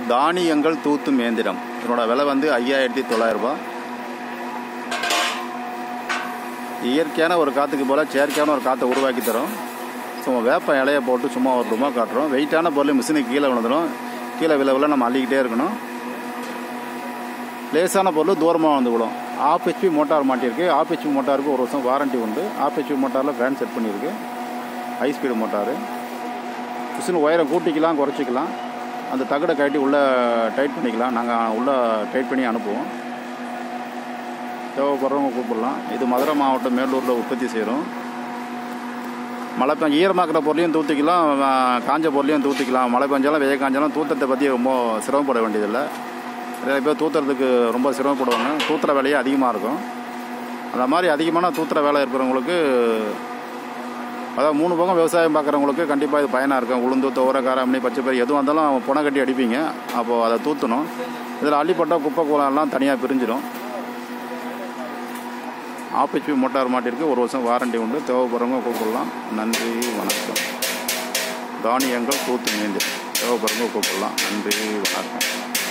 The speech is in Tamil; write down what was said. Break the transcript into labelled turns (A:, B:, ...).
A: தானியங்கள் தூத்தும் இயந்திரம் இதனோட விலை வந்து ஐயாயிரத்தி தொள்ளாயிரரூபா இயற்கையான ஒரு காற்றுக்கு போல் செயற்கையான ஒரு காற்றை உருவாக்கி தரும் சும்மா வேப்ப இலையை போட்டு சும்மா ஒரு ரூபா காட்டுறோம் வெயிட்டான பொருள் மிஷினுக்கு கீழே விழுந்துடும் கீழே விழ விழ நம்ம அள்ளிக்கிட்டே இருக்கணும் லேசான பொருள் தூரமாக வந்து விடும் ஆஃப் ஹெச்பி மோட்டார் மாட்டியிருக்கு ஆஃப் ஹெச்பி மோட்டாருக்கு ஒரு வருஷம் வாரண்டி உண்டு ஆஃப் ஹெச்பி மோட்டாரில் ஃபேன் செட் பண்ணியிருக்கு ஹை ஸ்பீடு மோட்டாரு மிஷின் ஒயரை கூட்டிக்கலாம் குறைச்சிக்கலாம் அந்த தகடை கட்டி உள்ளே டைட் பண்ணிக்கலாம் நாங்கள் உள்ளே டைட் பண்ணி அனுப்புவோம் தேவைப்படுறவங்க கூப்பிடலாம் இது மதுரை மாவட்டம் மேலூரில் உற்பத்தி செய்கிறோம் மழை பெஞ்ச ஈரமாக்கிற பொருளையும் தூத்திக்கலாம் ஆ, காஞ்ச பொருளையும் தூத்திக்கலாம் மழை பெஞ்சாலும் வெய்ய காஞ்சாலும் தூத்தத்தை பற்றி ரொம்ப சிரமப்பட வேண்டியதில்லை நிறைய பேர் தூத்துறதுக்கு ரொம்ப சிரமப்படுவாங்க தூத்துற வேலையே அதிகமாக இருக்கும் அந்த மாதிரி அதிகமான தூத்துற வேலை இருக்கிறவங்களுக்கு அதாவது மூணு பக்கம் விவசாயம் பார்க்குறவங்களுக்கு கண்டிப்பாக இது பயனாக இருக்கும் உளுந்து துவர காராமணி பச்சை பயிர் எதுவாக இருந்தாலும் புனை கட்டி அடிப்பீங்க அப்போது அதை தூற்றணும் இதில் அள்ளிப்பட்டால் குப்பை கூலம்லாம் தனியாக பிரிஞ்சிடும் ஆப்பிச்பி மோட்டார் மாட்டிற்கு ஒரு வருஷம் வாரண்டி உண்டு தேவைப்படுறவங்க கூப்பிடலாம் நன்றி வணக்கம் தானியங்கள் தூத்து மீந்து தேவைப்படுறவங்க கூப்பிடலாம் நன்றி வணக்கம்